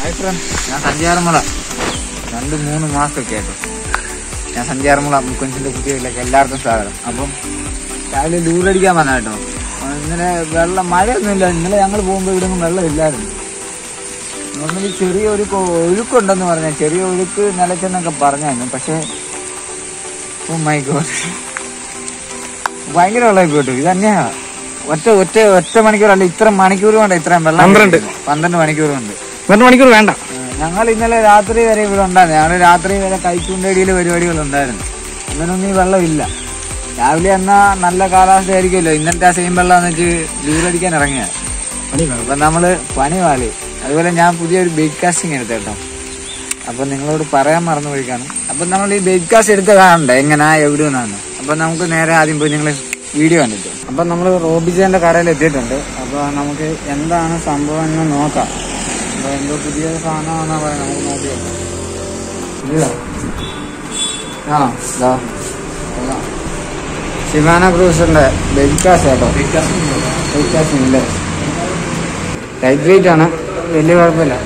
Hi friends ഞാൻ സഞ്ചാരമുള രണ്ട് മൂന്ന് മാസമൊക്കെ ആയിട്ട് ഞാൻ സഞ്ചാരമുള മുക്കഞ്ചിന്റെ കുട്ടികളിലേക്ക് എല്ലാവർക്കും സ്വാഗതം അപ്പം രാവിലെ ലൂറടിക്കാൻ വന്ന കേട്ടോ അപ്പൊ ഇന്നലെ വെള്ളം മഴയൊന്നുമില്ല ഇന്നലെ ഞങ്ങൾ പോകുമ്പോൾ ഇവിടെ ഒന്നും വെള്ളം ഇല്ലായിരുന്നു നോർമലി ചെറിയ ഒരു കൊ- ഒഴുക്കുണ്ടെന്ന് പറഞ്ഞ ചെറിയ ഒഴുക്ക് നിലച്ചെന്നൊക്കെ പറഞ്ഞായിരുന്നു പക്ഷേ ഓ മൈ ഗോഡ് ഭയങ്കര വെള്ളമായി പോയിട്ടു ഇത് തന്നെയാ ഒറ്റ ഒറ്റ ഒറ്റ മണിക്കൂറല്ല ഇത്ര മണിക്കൂർ കൊണ്ട് ഇത്രയും വെള്ളം പന്ത്രണ്ട്. പന്ത്രണ്ട് മണിക്കൂർ കൊണ്ട് രണ്ട് മണിക്കൂർ വേണ്ട ഞങ്ങൾ ഇന്നലെ രാത്രി വരെ ഇവിടെ ഉണ്ടായിരുന്നു ഞങ്ങൾ രാത്രി വരെ കൈച്ചൂണ്ടടിയിൽ പരിപാടികൾ ഉണ്ടായിരുന്നു ഇന്നലൊന്നും ഈ വെള്ളമില്ല രാവിലെ എന്നാ നല്ല കാലാവസ്ഥ ആയിരിക്കുമല്ലോ ഇന്നത്തെ ആ സെയിം വെള്ളം വെച്ച് ലൂറടിക്കാൻ ഇറങ്ങിയ അപ്പൊ നമ്മള് പണി വാളി അതുപോലെ ഞാൻ പുതിയൊരു ബേക്ക് കാസ്റ്റിംഗ് എടുത്ത കേട്ടോ അപ്പൊ നിങ്ങളോട് പറയാൻ മറന്നു പോയിക്കാണ് അപ്പൊ നമ്മൾ ഈ ബേക്ക് കാസ്റ്റ് എടുത്ത് കാണണ്ടേ എങ്ങനാ എവിടെയെന്നാണ് അപ്പൊ നമുക്ക് നേരെ ആദ്യം പോയി നിങ്ങൾ വീഡിയോ കണ്ടിട്ട് അപ്പൊ നമ്മൾ റോബിജന്റെ കടയിൽ എത്തിയിട്ടുണ്ട് അപ്പൊ നമുക്ക് എന്താണ് സംഭവം എന്ന് നോക്കാം അപ്പൊ എന്തോ പുതിയ സാധനമാണെന്നാ പറയുന്നത് നമുക്ക് നോക്കിയോ ഇല്ല ആ ഇതാ ഇതാ. ഷിമാന ക്രൂസിന്റെ ബെഡ്കാസ് കേട്ടോ ബെഡ്കാസ് ഇല്ല ലൈറ്റ് വെയിറ്റ് ആണ് വലിയ കുഴപ്പമില്ല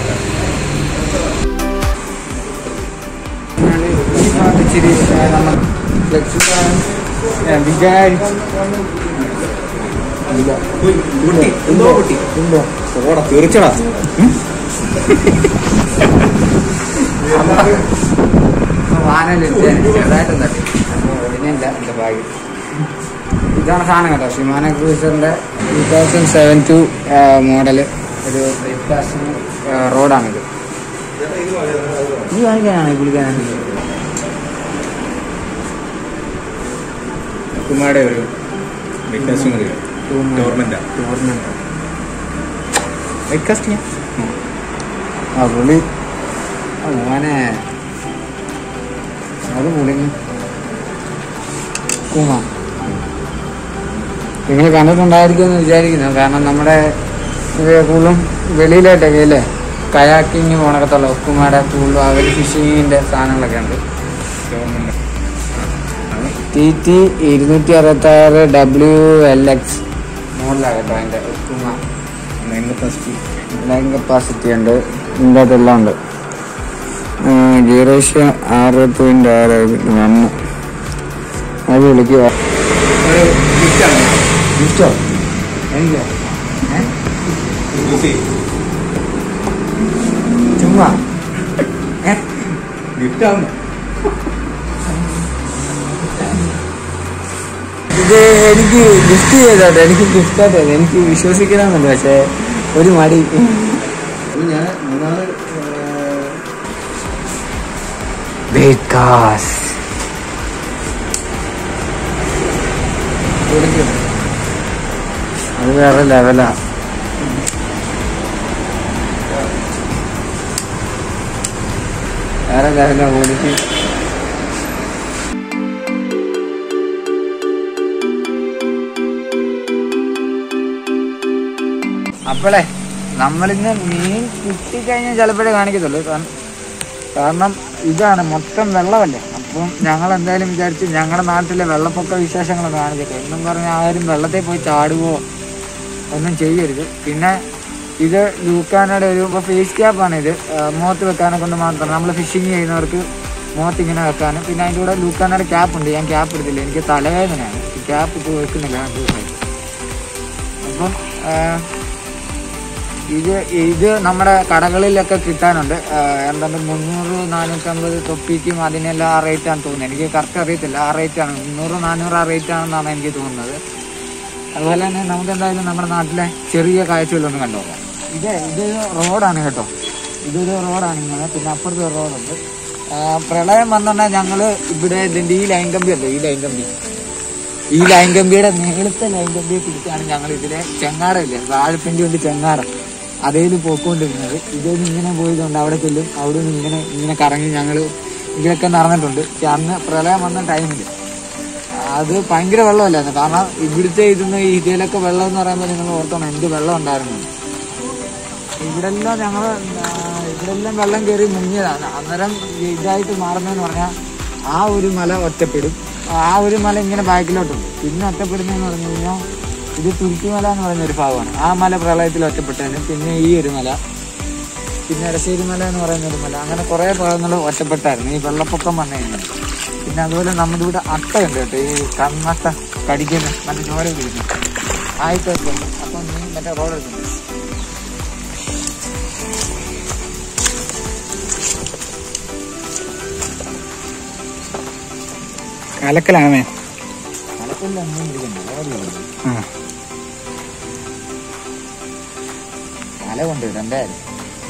ഈ ഭാഗത്ത് ഇച്ചിരി ഏ, നമ്മൾ flexible ആണ്. ഏ, വിചാരിച്ച് ഇല്ല. ഇല്ല. ഇല്ല. ഓടാ തീർച്ചടാ വാനലിട്ട് ചെറുതായിട്ടും തട്ടി അപ്പോൾ ഒടിഞ്ഞില്ല എൻ്റെ ഭാഗ്യം ഇതാണ് സാധനം കേട്ടോ ഷിമാന ക്രൂസറിൻ്റെ two thousand seven two model ഒരു ബ്രേക്ക്ഫാസ്റ്റിന് റോഡാണിത് ഇത് കാണിക്കാനാണ് ഈ പുള്ളിക്കാനാണ് കുമാരുടെ ഒരു ടൂർണമെന്റ് ടൂർണമെന്റ് ബ്രേക്ക്ഫാസ്റ്റ് ആ പുള്ളി ആ മോനെ അത് പുളിങ്ങ് കൂമ നിങ്ങൾ കണ്ടിട്ടുണ്ടായിരിക്കുമെന്ന് വിചാരിക്കുന്നു കാരണം നമ്മുടെ ഇത് കൂടുതലും വെളിയിലായിട്ടൊക്കെ അല്ലേ കയാക്കിങ് പോണക്കത്തുള്ള ഉപ്പുമാടെ കൂടുതലും അവർ ഫിഷിങ്ങിന്റെ സാധനങ്ങളൊക്കെ ഉണ്ട് ടി ടി ഇരുന്നൂറ്റി അറുപത്തി ആറ് ഡബ്ല്യു എൽ എക്സ് മോഡലാകട്ടോ അതിന്റെ ഉപ്പുമ ലൈൻ കപ്പാസിറ്റി ഉണ്ട് ഇതിൻ്റെ അകത്തെല്ലാം ഉണ്ട് ഗീറേഷ്യ ആറ് പോയിന്റ് ആറ് വന്ന് അത് വിളിക്കുക ഗിഫ്റ്റോ എനിക്കോ ഏ? ചുമ്മാ ഏ? ഗിഫ്റ്റ് ആവുന്നു ഇത് എനിക്ക് ഗിഫ്റ്റ് ചെയ്തോട്ടെ എനിക്ക് ഗിഫ്റ്റ് ആയിട്ട് എനിക്ക് വിശ്വസിക്കണമെന്നുണ്ട് പക്ഷേ ഒരു മടി ഞാൻ മൂന്നാല് ബേക്കാസ് അത് വേറെ ലെവലാ വേറെ ലെവലാ ക്വാളിറ്റി അപ്പോളേ നമ്മളിന്ന് മീൻ കിട്ടിക്കഴിഞ്ഞാൽ ചിലപ്പോഴേ കാണിക്കത്തുള്ളൂ കാരണം കാരണം ഇതാണ് മൊത്തം വെള്ളമല്ലേ അപ്പം ഞങ്ങൾ എന്തായാലും വിചാരിച്ചു ഞങ്ങളുടെ നാട്ടിലെ വെള്ളപ്പൊക്ക വിശേഷങ്ങളൊക്കെ കാണിച്ചിട്ട് എന്നും പറഞ്ഞാൽ ആരും വെള്ളത്തിൽ പോയി ചാടുകയോ ഒന്നും ചെയ്യരുത് പിന്നെ ഇത് ലൂക്കാനയുടെ ഒരു ഇപ്പോൾ ഫേസ് ക്യാപ്പാണ് ഇത് ആ, മുഖത്ത് വെക്കാനെ കൊണ്ട് മാത്രം നമ്മൾ ഫിഷിങ് ചെയ്യുന്നവർക്ക് മുഖത്ത് ഇങ്ങനെ വെക്കാനും പിന്നെ അതിൻ്റെ കൂടെ ലൂക്കാനയുടെ ക്യാപ്പ് ഉണ്ട് ഞാൻ ക്യാപ്പ് എടുത്തില്ല എനിക്ക് തലവേദനയാണ് ക്യാപ്പ് ഇപ്പോൾ വെക്കുന്നില്ല രണ്ട് ദിവസമായിട്ട് അപ്പം ആ, ഇത് ഇത് നമ്മുടെ കടകളിലൊക്കെ കിട്ടാനുണ്ട് ആ, എന്താണ് മുന്നൂറ് നാനൂറ്റമ്പത് തൊപ്പിക്കും അതിനെല്ലാം ആ റേറ്റാണ് തോന്നുന്നത് എനിക്ക് കറക്റ്റ് അറിയത്തില്ല ആ റേറ്റാണ് മുന്നൂറ് നാനൂറ് ആ റേറ്റ് ആണെന്നാണ് എനിക്ക് തോന്നുന്നത് അതുപോലെ തന്നെ നമുക്ക് എന്തായാലും നമ്മുടെ നാട്ടിലെ ചെറിയ കാഴ്ചകളൊന്നും കണ്ടുപോകാം ഇത് ഇതൊരു റോഡാണ് കേട്ടോ ഇതൊരു റോഡാണ് ഇങ്ങനെ പിന്നെ അപ്പുറത്ത് ഒരു റോഡുണ്ട് ആ, പ്രളയം വന്നാൽ ഞങ്ങൾ ഇവിടെ ഇതിൻ്റെ ഈ ലൈൻ കമ്പി അല്ലേ ഈ ലൈൻ കമ്പി ഈ ലൈൻ കമ്പിയുടെ നേരത്തെ ലൈൻ കമ്പിയെ പിടിച്ചാണ് ഞങ്ങൾ ഇതിലെ ചെങ്ങാടമില്ലേ വാഴപ്പിണ്ടി കൊണ്ട് ചെങ്ങാടം അതേല് പോയിക്കൊണ്ടിരുന്നത് ഇതൊന്നും ഇങ്ങനെ പോയതുകൊണ്ട് അവിടെ ചെല്ലും അവിടെ നിന്ന് ഇങ്ങനെ ഇങ്ങനെ കറങ്ങി ഞങ്ങൾ ഇതിലൊക്കെ നടന്നിട്ടുണ്ട് പക്ഷെ അന്ന് പ്രളയം വന്ന ടൈമിൽ അത് ഭയങ്കര വെള്ളമല്ലായിരുന്നു കാരണം ഇവിടുത്തെ ഇതിന്ന് ഇതിലൊക്കെ വെള്ളം എന്ന് പറയുമ്പോൾ നിങ്ങൾ ഓർത്തോണം എന്ത് വെള്ളം ഉണ്ടായിരുന്നു ഇവിടെല്ലാം ഞങ്ങൾ ഇവിടെല്ലാം വെള്ളം കയറി മുങ്ങിയതാണ് അന്നേരം ഇതായിട്ട് മാറുന്നതെന്ന് പറഞ്ഞാൽ ആ ഒരു മല ഒറ്റപ്പെടും ആ ഒരു മല ഇങ്ങനെ ബാക്കിലോട്ടുണ്ട് പിന്നെ ഒറ്റപ്പെടുന്നതെന്ന് പറഞ്ഞു കഴിഞ്ഞാൽ ഇത് തുരുത്തിമല എന്ന് പറയുന്ന ഒരു ഭാഗമാണ് ആ മല പ്രളയത്തിൽ ഒറ്റപ്പെട്ടതിന് പിന്നെ ഈ ഒരു മല പിന്നെ എടശ്ശേരി മല എന്ന് പറയുന്ന ഒരു മല അങ്ങനെ കുറേ ഭാഗങ്ങൾ ഒറ്റപ്പെട്ടായിരുന്നു ഈ വെള്ളപ്പൊക്കം വന്നു കഴിഞ്ഞാൽ പിന്നെ അതുപോലെ നമ്മുടെ ഇവിടെ അട്ടയുണ്ട് കേട്ടോ ഈ കണ്ണട്ട കടിക്കുന്ന മറ്റേ ചോര പിടിക്കുന്നു ആയിട്ട് അപ്പം നീ മറ്റേ റോഡ് എടുക്കുന്നു അലക്കലാണേ മലപ്പുല്ല ഒന്നും പിടിക്കുന്നു റോഡ് പിടിക്കുന്നു ആ മല കൊണ്ടുവരും എന്തായാലും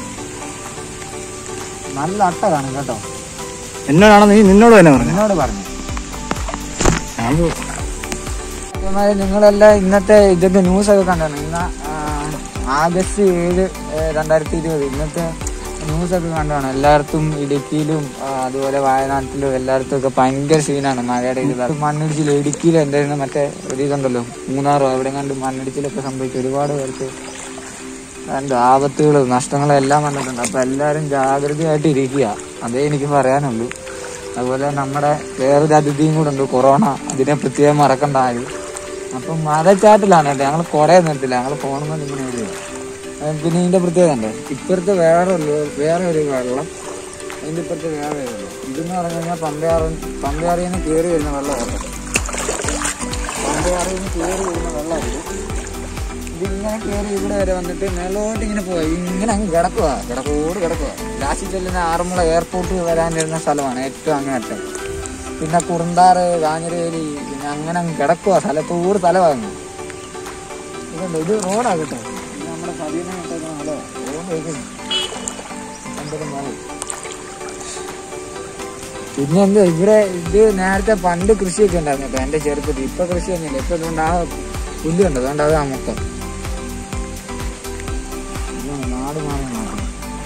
നല്ല അട്ട കാണും കേട്ടോ എന്നോടാണ് നീ നിന്നോട് തന്നെ പറഞ്ഞു എന്നോട് പറഞ്ഞു ഞാൻ പോ- അതേമാതിരി നിങ്ങളെല്ലാം ഇന്നത്തെ ഇതിന്റെ ന്യൂസ് ഒക്കെ കണ്ടാണ് ഇന്ന് ആ, ആഗസ്റ്റ് ഏഴ് ഏ, രണ്ടായിരത്തി ഇരുപത് ഇന്നത്തെ ന്യൂസ് ഒക്കെ കണ്ടാണ് എല്ലായിടത്തും ഇടുക്കിയിലും ആ, അതുപോലെ വയനാട്ടിലും എല്ലായിടത്തും ഒക്കെ ഭയങ്കര സീനാണ് മഴയുടെ ഇത് മണ്ണിടിച്ചിൽ ഇടുക്കിയിൽ എന്തായിരുന്നു മറ്റേ ഒരു ഇതുണ്ടല്ലോ മൂന്നാറോ എവിടെ കണ്ട് മണ്ണിടിച്ചിലൊക്കെ സംഭവിച്ചു ഒരുപാട് പേർക്ക് രണ്ട് ആപത്തുകൾ നഷ്ടങ്ങളും എല്ലാം വന്നിട്ടുണ്ട് അപ്പൊ എല്ലാവരും ജാഗ്രതയായിട്ട് ഇരിക്കുക അതേ എനിക്ക് പറയാനുള്ളൂ അതുപോലെ നമ്മുടെ വേറൊരു അതിഥിയും കൂടെ ഉണ്ട് കൊറോണ അതിനെ പ്രത്യേകം മറക്കണ്ട ആരും അപ്പം മഴച്ചാട്ടിലാണ് കേട്ടോ ഞങ്ങൾ കുട നിർത്തില്ല ഞങ്ങൾ ഫോണിൽ ഇങ്ങനെ എഴുതുക ഏഹ് പിന്നെ ഇതിന്റെ പ്രത്യേകത ഉണ്ട് ഇപ്പുറത്ത് വേറെ ഒരു വേറെ ഒരു വെള്ളം അതിന്റെ ഇപ്പുറത്ത് വേറെ ഒരു വെള്ളം ഇതെന്ന് പറഞ്ഞു കഴിഞ്ഞാൽ പമ്പയാറ് പമ്പയാറിൽ നിന്ന് കയറി വരുന്ന വെള്ളമാണ് പമ്പയാറിൽ നിന്ന് കയറി വരുന്ന വെള്ളമായിരുന്നു ഇതിങ്ങനെ കയറി ഇവിടെ വരെ വന്നിട്ട് മേലോട്ട് ഇങ്ങനെ പോയി ഇങ്ങനെ അങ്ങ് കിടക്കുക കിടക്കോട് കിടക്കുക ലാസ്റ്റിൽ ചെല്ലുന്ന ആറന്മുള എയർപോർട്ട് വരാനിരുന്ന സ്ഥലമാണ് ഏറ്റവും അങ്ങേറ്റം പിന്നെ കുറുന്താറ് കാഞ്ഞിരേലി പിന്നെ അങ്ങനെ അങ്ങ് കിടക്കുക സ്ഥലത്തോട് തല വാങ്ങും ഇതുണ്ട് ഇത് റോഡാ കേട്ടോ ഇത് നമ്മുടെ സതീനെ നല്ല റോഡ് വയ്ക്കുന്നു എന്തൊരു മഴ പിന്നെ എന്ത് ഇവിടെ ഇത് നേരത്തെ പണ്ട് കൃഷിയൊക്കെ ഉണ്ടായിരുന്നു കേട്ടോ എന്റെ ചെറുപ്പത്തിൽ ഇപ്പൊ കൃഷിയൊന്നുമില്ല ഇപ്പൊ ഇതുകൊണ്ട് ആ പുല്ല് കണ്ടോ അതുകൊണ്ട് അതാ മൊത്തം ഇതാണ് നാട് മാറി മാറി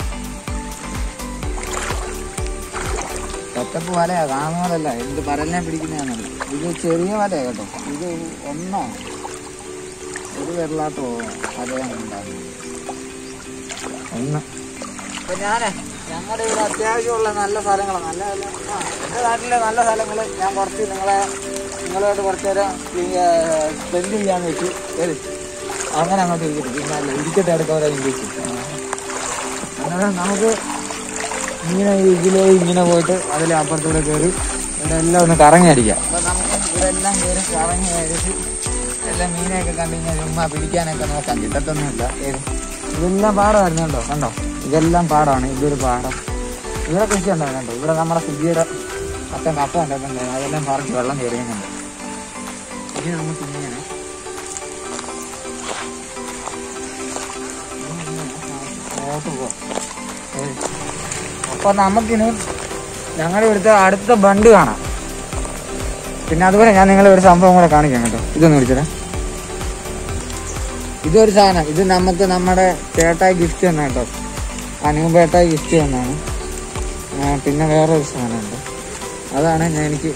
പച്ചപ്പ് വലയാ കാണുന്നതല്ല എന്ത് പരലിനെ പിടിക്കുന്നതാണല്ലോ ഇത് ചെറിയ വലയാ കേട്ടോ ഇത് ഒന്നാണ് ഒരു വെള്ളാട്ടോ വലയാണ് ഉണ്ടാകുന്നത് ഒന്ന് അപ്പൊ ഞാനേ ഞങ്ങളുടെ ഇവിടെ അത്യാവശ്യമുള്ള നല്ല സ്ഥലങ്ങളാണ് നല്ല നല്ല ആ എൻ്റെ നാട്ടിലെ നല്ല സ്ഥലങ്ങൾ ഞാൻ കുറച്ച് നിങ്ങളെ നിങ്ങളോട് കുറച്ച് നേരം സ്പെൻഡ് ചെയ്യാന്ന് വെച്ചു വരും അങ്ങനെ അങ്ങോട്ട് ഇരിക്കട്ടെ പിന്നെ അല്ല ഇരിക്കട്ടെ അടുത്തവരെ ഇരിക്കും അങ്ങനെ നമുക്ക് ഇങ്ങനെ ഇതിലേ ഇങ്ങനെ പോയിട്ട് അതിൽ അപ്പുറത്തൂടെ കയറി ഇവിടെ എല്ലാം ഒന്ന് കറങ്ങി അടിക്കാം അപ്പൊ നമുക്ക് ഇവിടെ എല്ലാം കയറി കറങ്ങി അടിച്ച് എല്ലാം മീനൊക്കെ കണ്ടു കഴിഞ്ഞാൽ ചുമ്മാ പിടിക്കാനൊക്കെ നോക്കാം കിട്ടത്തൊന്നുമില്ല ഏത് ഇതെല്ലാം പാടമായിരുന്നു കണ്ടോ കണ്ടോ ഇതെല്ലാം പാടമാണ് ഇതൊരു പാടം ഇവിടെ കൃഷി ഉണ്ടായിരുന്നു കണ്ടോ ഇവിടെ നമ്മുടെ സുജിയുടെ അച്ഛൻ കപ്പ ഉണ്ടാക്കുന്നുണ്ടായിരുന്നു അതെല്ലാം പറിച്ച് വെള്ളം കയറിയുന്നുണ്ട് ഇനി നമുക്ക് ഇങ്ങനെ അങ്ങോട്ട് പോവാം ഏയ്. അപ്പൊ നമുക്കിനി ഞങ്ങളുടെ ഇവിടുത്തെ അടുത്ത ബണ്ട് കാണാം പിന്നെ അതുപോലെ ഞാൻ നിങ്ങളെ ഒരു സംഭവം കൂടെ കാണിക്കാം കേട്ടോ ഇതൊന്ന് വിളിച്ചേ ഇതൊരു സാധനം ഇത് നമുക്ക് നമ്മുടെ ചേട്ടായി ഗിഫ്റ്റ് തന്നെ കേട്ടോ അനുപേട്ടായി ഗിഫ്റ്റ് തന്നാണ് ആ, പിന്നെ വേറെ ഒരു സാധനമുണ്ട് അതാണ് ഞാൻ എനിക്ക്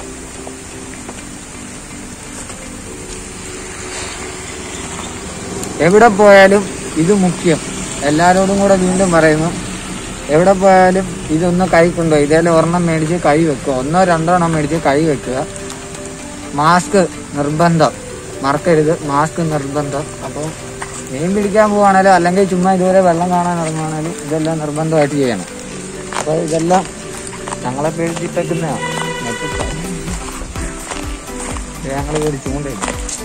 എവിടെ പോയാലും ഇത് മുഖ്യം എല്ലാവരോടും കൂടെ വീണ്ടും പറയുന്നു എവിടെ പോയാലും ഇതൊന്ന് കൈ കൊണ്ടുപോയി ഇതേലും ഒരെണ്ണം മേടിച്ച് കൈ വെക്കുക ഒന്നോ രണ്ടോ എണ്ണം മേടിച്ച് കൈ വെക്കുക മാസ്ക് നിർബന്ധം മറക്കരുത് മാസ്ക് നിർബന്ധം അപ്പോൾ മീൻ പിടിക്കാൻ പോവാണേലും അല്ലെങ്കിൽ ചുമ്മാ ഇതുപോലെ വെള്ളം കാണാൻ ഇറങ്ങുവാണേലും ഇതെല്ലാം നിർബന്ധമായിട്ട് ചെയ്യണം അപ്പോൾ ഇതെല്ലാം ഞങ്ങളെ പേടിച്ചിട്ടേക്കുന്നതാണ് ഞങ്ങൾ ഒരു ചൂണ്ടയില്ല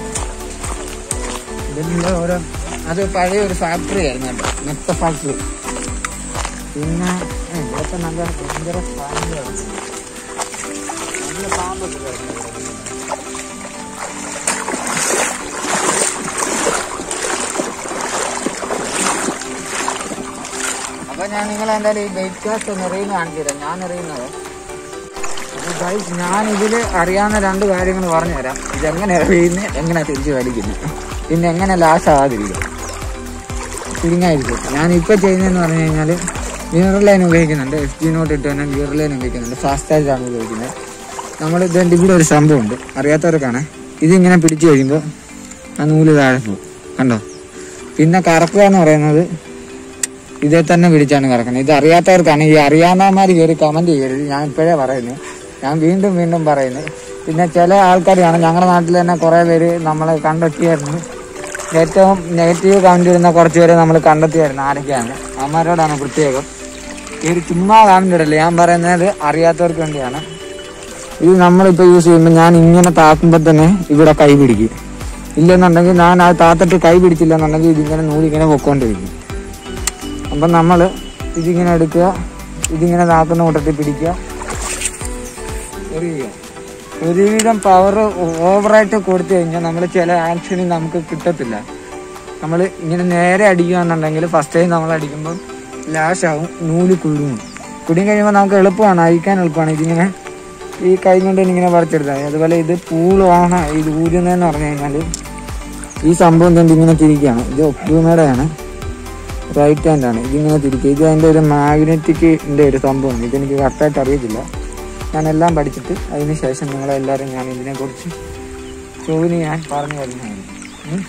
ഇതിന്റെ ഓരോ അത് പഴയ ഒരു ഫാക്ടറി ആയിരുന്നു കേട്ടോ മെത്ത ഫാക്ടറി പിന്നെ ഏ, ഇവിടുത്തെ നല്ല ഭയങ്കര പാമ്പുകളാണ് നല്ല പാമ്പൊക്കെ വരുന്നു ഇവിടെ. അപ്പൊ ഞാൻ നിങ്ങളെ എന്തായാലും ഈ ബൈക്ക് കാസ്റ്റ് ഒന്ന് എറിയുന്ന കാണിച്ചു തരാം ഞാൻ എറിയുന്നത് അപ്പൊ ഗൈസ് ഞാൻ ഇതില് അറിയാവുന്ന രണ്ട് കാര്യങ്ങൾ പറഞ്ഞുതരാം ഇതെങ്ങനെ എറിയുന്നത് എങ്ങനെ തിരിച്ച് വലിക്കുന്നത് പിന്നെ എങ്ങനെ ലാസ്റ്റ് ആകാതിരിക്കും ചുരുങ്ങായിരിക്കും ഞാൻ ഇപ്പൊ ചെയ്യുന്നതെന്ന് പറഞ്ഞു കഴിഞ്ഞാൽ ഗിയർ ലൈൻ ഉപയോഗിക്കുന്നുണ്ട് എഫ് ജി നോട്ട് ഇട്ട് തന്നെ ഗിയർ ലൈൻ ഉപയോഗിക്കുന്നുണ്ട് ഫാസ്റ്റ് ആണ് ഉപയോഗിക്കുന്നത് നമ്മൾ ഇതിൻ്റെ ഇവിടെ ഒരു സംഭവമുണ്ട് അറിയാത്തവർക്കാണ് ഇതിങ്ങനെ പിടിച്ചു കഴിയുമ്പോൾ ആ നൂല് താഴെ പോകും കണ്ടോ പിന്നെ കറക്കുക എന്ന് പറയുന്നത് ഇതേ തന്നെ പിടിച്ചാണ് കറക്കുന്നത് ഇത് അറിയാത്തവർക്കാണ് ഈ അറിയാവുന്നമാര് കയറി കമന്റ് ചെയ്യരുത് ഞാൻ ഇപ്പോഴേ പറയുന്നു ഞാൻ വീണ്ടും വീണ്ടും പറയുന്നു പിന്നെ ചില ആൾക്കാരാണ് ഞങ്ങളുടെ നാട്ടിൽ തന്നെ കുറേ പേര് നമ്മളെ കണ്ടെത്തിയായിരുന്നു ഏറ്റവും നെഗറ്റീവ് കമന്റ് ഇടുന്ന കുറച്ച് പേരെ നമ്മൾ കണ്ടെത്തിയായിരുന്നു ആരൊക്കെയാണ് അമ്മമാരോടാണ് പ്രത്യേകം ഈ ഒരു ചുമ്മാ കാണുന്നിടല്ലേ ഞാൻ പറയുന്നത് അറിയാത്തവർക്ക് വേണ്ടിയാണ് ഇത് നമ്മളിപ്പോൾ യൂസ് ചെയ്യുമ്പോൾ ഞാൻ ഇങ്ങനെ താക്കുമ്പോൾ തന്നെ ഇവിടെ കൈ പിടിക്കും ഇല്ലെന്നുണ്ടെങ്കിൽ ഞാൻ അത് താത്തിട്ട് കൈ പിടിച്ചില്ല എന്നുണ്ടെങ്കിൽ ഇതിങ്ങനെ നൂലിങ്ങനെ പൊക്കോണ്ടിരിക്കും അപ്പം നമ്മൾ ഇതിങ്ങനെ എടുക്കുക ഇതിങ്ങനെ താക്കുന്ന കൂട്ടത്തിൽ പിടിക്കുക എറിയുക ഒരുവിധം പവർ ഓവറായിട്ട് കൊടുത്തു കഴിഞ്ഞാൽ നമ്മൾ ചില ആക്ഷനിൽ നമുക്ക് കിട്ടത്തില്ല നമ്മൾ ഇങ്ങനെ നേരെ അടിക്കുകയാണെന്നുണ്ടെങ്കിൽ ഫസ്റ്റ് ടൈം നമ്മൾ അടിക്കുമ്പോൾ ലാഷ് ആവും നൂല് കുടുങ്ങും കുടുങ്ങി കഴിയുമ്പോൾ നമുക്ക് എളുപ്പമാണ് അഴിക്കാൻ എളുപ്പമാണ് ഇതിങ്ങനെ ഈ കൈ കൊണ്ട് ഇങ്ങനെ പറിച്ചെടുത്താൽ മതി അതുപോലെ ഇത് പൂളാണ് ഇത് ഊരുന്നതെന്ന് പറഞ്ഞു കഴിഞ്ഞാൽ ഈ സംഭവം തന്നെ ഇങ്ങനെ തിരിക്കുകയാണ് ഇത് ഒക്യൂമയുടെയാണ് റൈറ്റ് ഹാൻഡ് ആണ് ഇതിങ്ങനെ തിരിക്കുക ഇത് അതിൻ്റെ ഒരു മാഗ്നറ്റിക്കിൻ്റെ ഒരു സംഭവമാണ് ഇതെനിക്ക് കറക്റ്റായിട്ട് അറിയത്തില്ല ഞാൻ എല്ലാം പഠിച്ചിട്ട് അതിന് ശേഷം നിങ്ങളെല്ലാവരും ഞാൻ ഇതിനെക്കുറിച്ച് ചോദ്യം ഞാൻ പറഞ്ഞു തരുന്നതായിരിക്കും ഉം.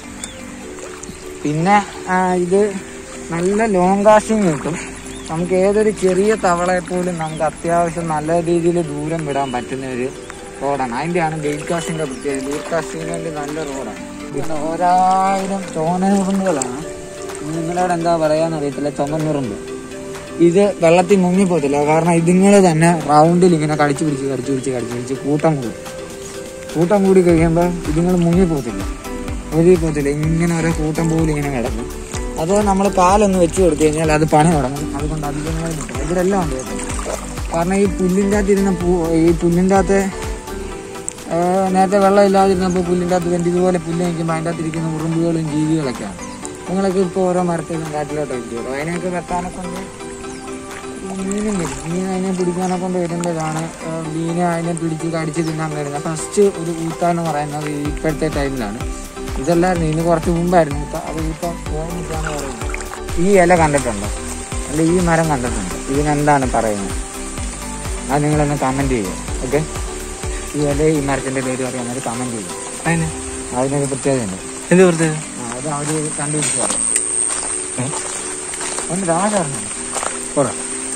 പിന്നെ ആ, ഇത് നല്ല ലോങ് കാസ്റ്റിംഗ് കിട്ടും നമുക്ക് ഏതൊരു ചെറിയ തവളയെ പോലും നമുക്ക് അത്യാവശ്യം നല്ല രീതിയിൽ ദൂരം വിടാൻ പറ്റുന്ന ഒരു റോഡാണ് അതിൻ്റെയാണ് ഗെയിറ്റ് കാസ്റ്റിൻ്റെ പ്രത്യേകത ഗെയിറ്റ് കാസ്റ്റിംഗ് വേണ്ടി നല്ല റോഡാണ് പിന്നെ ഒരായിരം ചോനനുറുമ്പുകളാണ് നിങ്ങളോട് എന്താ പറയാന്ന് അറിയത്തില്ല ചുമന്നുറുമ്പ് ഇത് വെള്ളത്തിൽ മുങ്ങിപ്പോത്തില്ല കാരണം ഇതുങ്ങൾ തന്നെ റൗണ്ടിൽ ഇങ്ങനെ കടിച്ചു പിടിച്ച് കടിച്ചു പിടിച്ച് കടിച്ചു പിടിച്ച് കൂട്ടം കൂടും കൂട്ടം കൂടി കഴിയുമ്പോൾ ഇതുങ്ങൾ മുങ്ങിപ്പോത്തില്ല ഒഴുകി പോത്തില്ല ഇങ്ങനെ ഓരോ കൂട്ടം പോലും ഇങ്ങനെ കിടക്കും അത് നമ്മൾ പാലൊന്ന് വെച്ച് കൊടുത്തു കഴിഞ്ഞാൽ അത് പണി തുടങ്ങും അതുകൊണ്ട് അധികമായി നിൽക്കും ഇതിലെല്ലാം ഉണ്ട് കേട്ടോ കാരണം ഈ പുല്ലിൻ്റെ അകത്ത് ഇരുന്ന പൂ ഈ പുല്ലിൻ്റെ അകത്ത് ആ, നേരത്തെ വെള്ളം ഇല്ലാതിരുന്നപ്പോൾ പുല്ലിൻ്റെ അകത്ത് കണ്ട് ഇതുപോലെ പുല്ല് നിൽക്കുമ്പോൾ അതിൻ്റെ അകത്ത് ഇരിക്കുന്ന ഉറുമ്പുകളും ജീവികളൊക്കെയാണ് നിങ്ങളൊക്കെ ഇപ്പോൾ ഓരോ മരത്തിലും കാട്ടിലോട്ടൊക്കെ കയറും അതിനെയൊക്കെ വെട്ടാനെ കൊണ്ട് മീനും വരും മീൻ അതിനെ പിടിക്കാനെ കൊണ്ട് വരുമ്പോഴാണ് ആ, മീനെ അതിനെ പിടിച്ച് കടിച്ച് തിന്നാൻ വരുന്നത് ഫസ്റ്റ് ഒരു ഊത്താന്ന് പറയുന്നത് ഈ ഇപ്പോഴത്തെ ടൈമിലാണ് ഇതല്ലായിരുന്നു ഇനി കുറച്ച് മുമ്പായിരുന്നു ഊത്ത അത് ഊത്ത ഓർമ്മിച്ചാണ് പറയുന്നത് ഈ ഇല കണ്ടിട്ടുണ്ടോ അല്ല ഈ മരം കണ്ടിട്ടുണ്ടോ ഇതിനെന്താണ് പറയുന്നത് അത് നിങ്ങളൊന്ന് കമൻറ്റ് ചെയ്യുക ഓക്കെ ഈ ഇല ഈ മരത്തിൻ്റെ പേര് അറിയാമെന്നത് കമൻറ്റ് ചെയ്യുക അതിന് അതിനൊരു പ്രത്യേകതയുണ്ട് എന്ത് പ്രത്യേകത ആ, അത് അവർ കണ്ടുപിടിച്ച് പറയും ഒന്ന് രാജാണ് പറ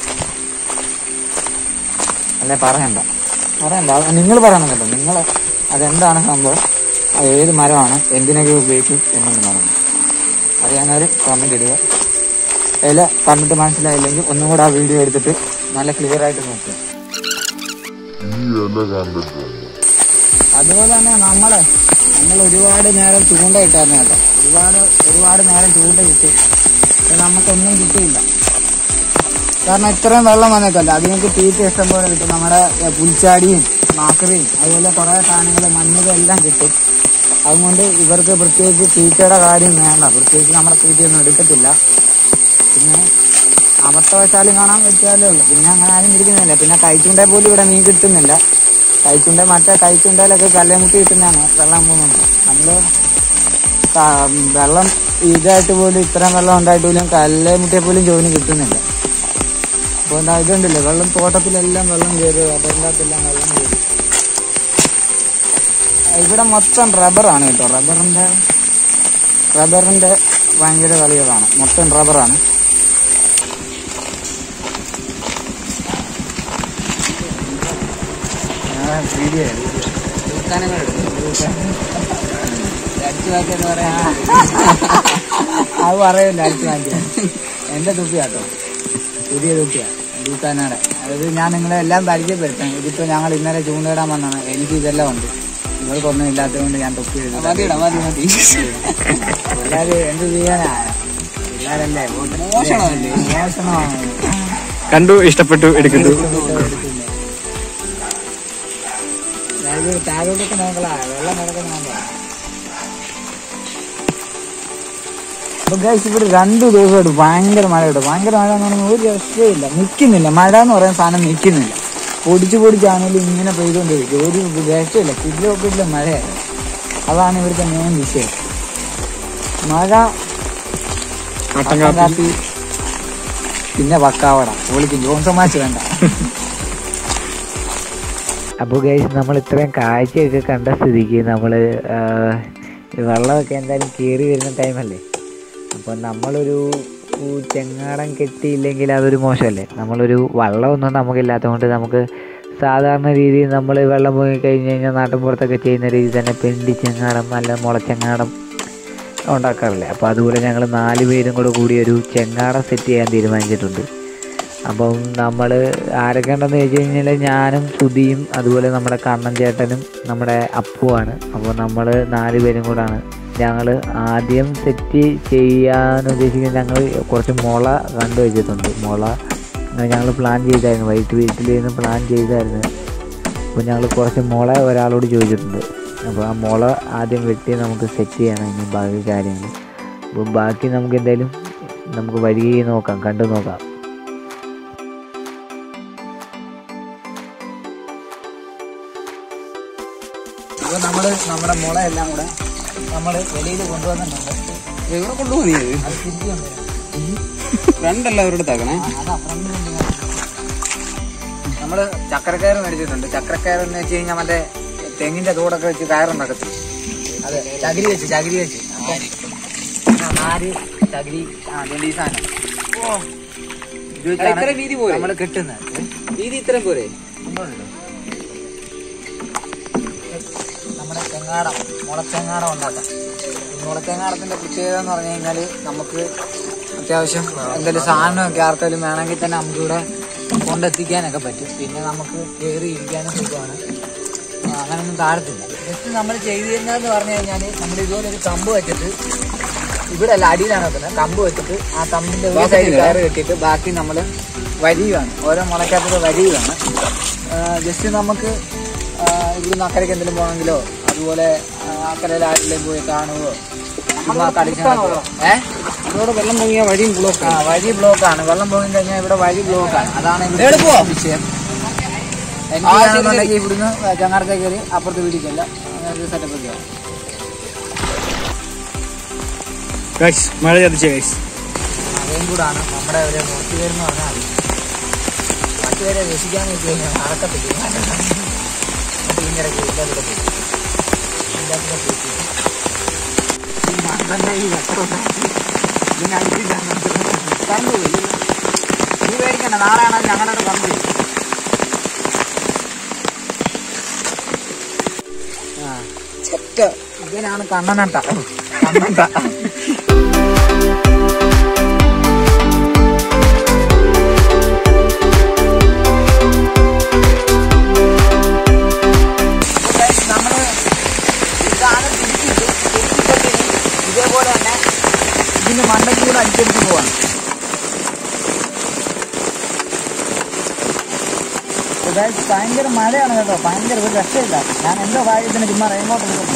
അല്ലെ പറയണ്ട പറയണ്ട നിങ്ങൾ പറയണം കേട്ടോ നിങ്ങൾ അതെന്താണ് സംഭവം അത് ഏത് മരമാണ് എന്തിനൊക്കെ ഉപയോഗിക്കും എന്നൊന്ന് പറയണം അറിയാവുന്നവർ കമന്റ് ഇടുക ഇല കണ്ടിട്ട് മനസ്സിലായില്ലെങ്കിൽ ഒന്നും കൂടെ ആ വീഡിയോ എടുത്തിട്ട് നല്ല ക്ലിയർ ആയിട്ട് നോക്കുക അതുപോലെ തന്നെ നമ്മളെ നമ്മൾ ഒരുപാട് നേരം ചൂണ്ട ഇട്ടായിരുന്നു കേട്ടോ ഒരുപാട് ഒരുപാട് നേരം ചൂണ്ട കിട്ടി പക്ഷെ നമുക്കൊന്നും കിട്ടിയില്ല കാരണം ഇത്രയും വെള്ളം വന്നേക്കല്ല അതിനൊക്കെ തീറ്റ ഇഷ്ടം പോലെ കിട്ടും നമ്മുടെ ഏ, പുൽച്ചാടിയും മാക്കറിയും അതുപോലെ കുറേ സാധനങ്ങൾ മഞ്ഞളും എല്ലാം കിട്ടും അതുകൊണ്ട് ഇവർക്ക് പ്രത്യേകിച്ച് തീറ്റയുടെ കാര്യം വേണ്ട പ്രത്യേകിച്ച് നമ്മുടെ തീറ്റയൊന്നും എടുക്കത്തില്ല പിന്നെ അബദ്ധവശാലും കാണാൻ പറ്റിയാലേ ഉള്ളൂ പിന്നെ അങ്ങനെ ആരും ഇരിക്കുന്നില്ല പിന്നെ കൈച്ചുണ്ടേ പോലും ഇവിടെ മീൻ കിട്ടുന്നില്ല കൈച്ചുണ്ട മറ്റേ കൈച്ചുണ്ടയിലൊക്കെ കല്ലേമുട്ടി കിട്ടുന്നതാണ് വെള്ളം പോകുന്നത് നമ്മള് ക- വെള്ളം ഇതായിട്ട് പോലും ഇത്രയും വെള്ളം ഉണ്ടായിട്ട് പോലും കല്ലേമുട്ടിയെ പോലും ജോലി കിട്ടുന്നില്ല അപ്പോൾ എന്താ ഇതുണ്ടല്ലോ വെള്ളം തോട്ടത്തിലെല്ലാം വെള്ളം കയറി റബ്ബറിനകത്തെല്ലാം വെള്ളം കയറി ഇവിടെ മൊത്തം റബ്ബറാണ് കേട്ടോ റബ്ബറിന്റെ റബ്ബറിന്റെ ഭയങ്കര കളികളാണ് മൊത്തം റബ്ബറാണ് വീഡിയോ അത് പറയല്ല അടിച്ചു മാറ്റിയ എന്റെ തുപ്പിയാട്ടോ പുതിയ തുപ്പിയാ ദൂക്കാനാടെ അതായത് ഞാൻ നിങ്ങളെ എല്ലാം പരിചയപ്പെടുത്താം ഇതിപ്പോ ഞങ്ങൾ ഇന്നലെ ചൂണ്ടയിടാൻ വന്നാണ് എനിക്ക് ഇതെല്ലാം ഉണ്ട് നിങ്ങൾക്കൊന്നും ഇല്ലാത്തത് കൊണ്ട് ഞാൻ തൊപ്പി എല്ലാരും എന്ത് ചെയ്യാനാ പിള്ളേരല്ലേ മോശണമല്ലേ മോശണമാണ് കണ്ടു ഇഷ്ടപ്പെട്ടു എടുക്കുന്നു അതായത് താഴോട്ടൊക്കെ നോക്കളാ വെള്ളം കിടക്കുന്ന നോക്കളാ അപ്പൊ ഗൈസ് ഇവിടെ രണ്ടു ദിവസമായിട്ട് ഭയങ്കര മഴ കേട്ടോ ഭയങ്കര മഴ എന്ന് പറഞ്ഞാൽ ഒരു രക്ഷയില്ല നിൽക്കുന്നില്ല മഴ എന്ന് പറയുന്ന സാധനം നിൽക്കുന്നില്ല പൊടിച്ച് പൊടിച്ചാണെങ്കിലും ഇങ്ങനെ പെയ്തുകൊണ്ടിരിക്കും ഒരു രക്ഷയില്ല കിലോ കിലോ മഴയായിരുന്നു അതാണ് ഇവിടുത്തെ മെയിൻ വിഷയം മഴ കട്ടൻ കട്ടൻ കാപ്പി പിന്നെ വക്കാവട ഓളിക്ക് ജോൺസൺ മാച്ച് വേണ്ട അപ്പോൾ ഗൈസ് നമ്മൾ ഇത്രയും കാഴ്ചയൊക്കെ കണ്ട സ്ഥിതിക്ക് നമ്മൾ വെള്ളമൊക്കെ എന്തായാലും കയറി വരുന്ന ടൈമല്ലേ അപ്പോൾ നമ്മളൊരു ഊ ചെങ്ങാടം കെട്ടിയില്ലെങ്കിൽ അതൊരു മോശമല്ലേ നമ്മളൊരു വള്ളമൊന്നും നമുക്കില്ലാത്തത് കൊണ്ട് നമുക്ക് സാധാരണ രീതിയിൽ നമ്മൾ വെള്ളം പോയി കഴിഞ്ഞ് കഴിഞ്ഞാൽ നാട്ടിൻപുറത്തൊക്കെ ചെയ്യുന്ന രീതി തന്നെ പെണ്ടി ചെങ്ങാടം നല്ല മുളച്ചെങ്ങാടം ഉണ്ടാക്കാറില്ല അപ്പോൾ അതുപോലെ ഞങ്ങൾ നാല് പേരും കൂടെ കൂടി ഒരു ചെങ്ങാടം സെറ്റ് ചെയ്യാൻ തീരുമാനിച്ചിട്ടുണ്ട് അപ്പം നമ്മൾ ആരൊക്കെ ഉണ്ടെന്ന് ചോദിച്ചു കഴിഞ്ഞാൽ ഞാനും സുധിയും അതുപോലെ നമ്മുടെ കണ്ണൻ ചേട്ടനും നമ്മുടെ അപ്പുവാണ് അപ്പോൾ നമ്മൾ നാല് പേരും കൂടാണ് ഞങ്ങൾ ആദ്യം സെറ്റ് ചെയ്യാൻ ഉദ്ദേശിക്കുന്നത് ഞങ്ങൾ കുറച്ച് മുള കണ്ടു വെച്ചിട്ടുണ്ട് മുള ഞങ്ങൾ പ്ലാൻ ചെയ്തായിരുന്നു വൈകിട്ട് വീട്ടിൽ നിന്ന് പ്ലാൻ ചെയ്തായിരുന്നു അപ്പോൾ ഞങ്ങൾ കുറച്ച് മുള ഒരാളോട് ചോദിച്ചിട്ടുണ്ട് അപ്പോൾ ആ മുള ആദ്യം വെട്ടി നമുക്ക് സെറ്റ് ചെയ്യണം ഇനി ബാക്കി കാര്യങ്ങൾ അപ്പോൾ ബാക്കി നമുക്ക് എന്തായാലും നമുക്ക് വരികയും നോക്കാം കണ്ടു നോക്കാം അപ്പോൾ നമ്മൾ നമ്മുടെ മുള എല്ലാം കൂടെ നമ്മൾ വെളിയിൽ കൊണ്ടുവന്നിട്ടുണ്ട് എവിടെ കൊണ്ടുപോയി അത് തിരിച്ചു കൊണ്ടുവരാം രണ്ടല്ല അവരുടെ തകണേ അതാ ഫ്രണ്ടിൽ നമ്മള് ചക്രക്കയർ മേടിച്ചിട്ടുണ്ട് ചക്രക്കയർ എന്ന് വെച്ച് കഴിഞ്ഞാൽ മറ്റേ തെങ്ങിന്റെ തോടൊക്കെ വെച്ച് കയറുണ്ടാക്കത്തില്ല അതെ ചകിരി വെച്ച് ചകിരി വെച്ച് ആ, നാല് ചകിരി ആ ഇത് ഈ സാധനം ഇത് വെച്ചാണ് ഇത്ര വീതി പോരെ? നമ്മള് കെട്ടുന്നത് വീതി ഇത്രയും പോരെ ഉണ്ടോ? നമ്മുടെ ചെങ്ങാടം മുളച്ചെങ്ങാടം ഉണ്ടാക്കാം ഈ മുളച്ചെങ്ങാടത്തിന്റെ പ്രത്യേകത എന്ന് പറഞ്ഞു കഴിഞ്ഞാല് നമുക്ക് അത്യാവശ്യം എന്തെങ്കിലും സാധനമൊക്കെ ആർക്കെങ്കിലും വേണമെങ്കിൽ തന്നെ നമുക്കിവിടെ കൊണ്ടെത്തിക്കാനൊക്കെ പറ്റും പിന്നെ നമുക്ക് കയറി ഇരിക്കാനും സുഖമാണ് ആ, അങ്ങനൊന്നും താഴത്തില്ല ജസ്റ്റ് നമ്മൾ ചെയ്തിരുന്നതെന്ന് പറഞ്ഞു കഴിഞ്ഞാൽ നമ്മൾ ഇതുപോലെ ഒരു കമ്പ് വെച്ചിട്ട് ഇവിടെ അല്ല അടിയിലാണ് വെക്കുന്നത് കമ്പ് വെച്ചിട്ട് ആ കമ്പിന്റെ ഒരു സൈഡ് കയറ് കെട്ടിയിട്ട് ബാക്കി നമ്മൾ വരിയുവാണ് ഓരോ മുളയ്ക്കകത്തത് വരിയുവാണ് ജസ്റ്റ് നമുക്ക് ആ, ഇവിടുന്ന് അക്കരയ്ക്ക് എന്തെങ്കിലും പോകണമെങ്കിലോ അതുപോലെ ആ, അക്കരയിൽ ആരെങ്കിലും പോയി കാണുകയോ ചുമ്മാ കളിച്ച് നടക്കുകയോ. ഏ അതോടെ വെള്ളം പൊങ്ങിയ വഴിയും ബ്ലോക്ക് ആ വഴി ബ്ലോക്ക് ആണ് വെള്ളം പോയി കഴിഞ്ഞാൽ ഇവിടെ വഴി ബ്ലോക്ക് ആണ് അതാണ് ഇവിടുത്തെ എവിടെ പോ? വിഷയം എനിക്കാണെന്നുണ്ടെങ്കിൽ ഇവിടുന്ന് ചങ്ങാടത്തെ കയറി അപ്പുറത്ത് വീടിക്കല്ല അങ്ങനെ ഒരു സെറ്റപ്പ് ഒക്കെ ആണ്. ഗൈസ് മഴ ചതിച്ച ഗൈസ് മഴയും കൂടാണ് നമ്മുടെ ഒരു മോട്ടിവേരെന്ന് പറഞ്ഞാൽ മറ്റുപേരെ രസിക്കാൻ വെച്ച് കഴിഞ്ഞാൽ നടക്കത്തില്ല ഇതിൻ്റെ ഇടയ്ക്ക് ഇല്ലാത്ത പോയി ഇല്ലാത്ത പോയി ഈ മണ്ടന്റെ ഈ വെട്ടം ഇതിനടിച്ചില്ല കറണ്ട് പോയി നീ പേടിക്കണ്ട നാളെയാണ് ഞങ്ങളുടെ കറണ്ട് പോയി ആ ചെറ്റ ഇതിനാണ് കണ്ണനട്ട കണ്ണട്ട നമ്മള് ഇതാണ് തിരിച്ചിട്ട് തിരിച്ചിട്ട് ഇതേപോലെ തന്നെ ഇതിന്റെ മണ്ടയ്ക്കൂടെ അടിച്ചടിച്ച് പോവാണ് അതായത് ഭയങ്കര മഴയാണ് കേട്ടോ ഭയങ്കര ഒരു രക്ഷയില്ല ഞാൻ എന്തോ ഭാഗ്യത്തിന് ചുമ്മാ റെയിൻകോട്ട് എടുക്കുന്നു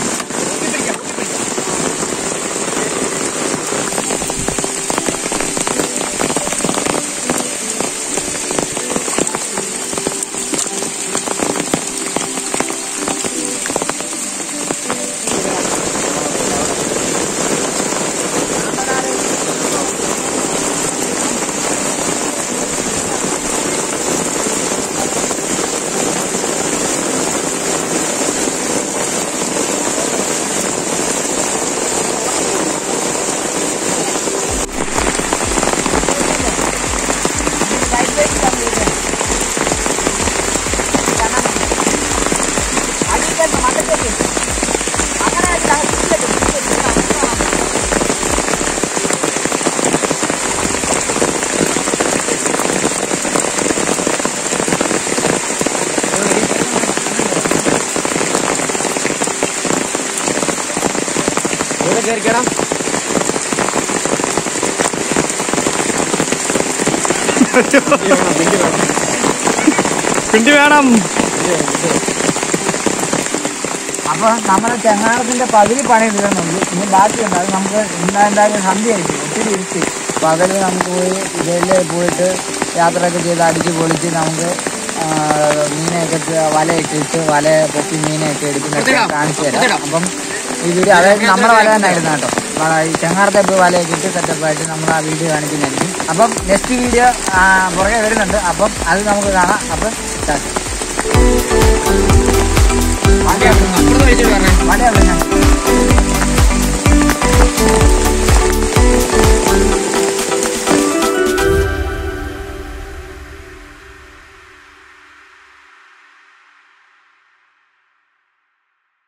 ഇവിടെ കയറിക്കണം പിണ്ടി വേണം അപ്പൊ നമ്മുടെ ചെങ്ങാടത്തിന്റെ പകുതി പണി തീർന്നുള്ളൂ ഇനി ബാക്കിയുണ്ട് അത് നമുക്ക് ഇന്ന് എന്തായാലും സന്ധ്യയായിരിക്കും ഒത്തിരി ഇരുത്തി പകല് നമുക്ക് പോയി ഇതല്ലേ പോയിട്ട് യാത്രയൊക്കെ ചെയ്ത് അടിച്ച് പൊളിച്ച് നമുക്ക് ആ, മീനെയൊക്കെ ചെ- വലയൊക്കെ ഇട്ട് വല പൊക്കി മീനെയൊക്കെ എടുക്കുന്നൊക്കെ കാണിച്ചു തരാം അപ്പം ഈ വീഡിയോ അതായത് നമ്മുടെ വല തന്നെ ആയിരുന്നു കേട്ടോ വ- ഈ ചെങ്ങാടത്തെ പോയി വലയൊക്കെ ഇട്ട് സെറ്റപ്പായിട്ട് നമ്മൾ ആ വീഡിയോ കാണിക്കുന്നതായിരിക്കും അപ്പം നെക്സ്റ്റ് വീഡിയോ പുറകെ വരുന്നുണ്ട് അപ്പം അത് നമുക്ക് കാണാം അപ്പം സ്റ്റാർട്ട് അപ്പുറത്ത് വെച്ചിട്ട് പറഞ്ഞേ വല എവിടെ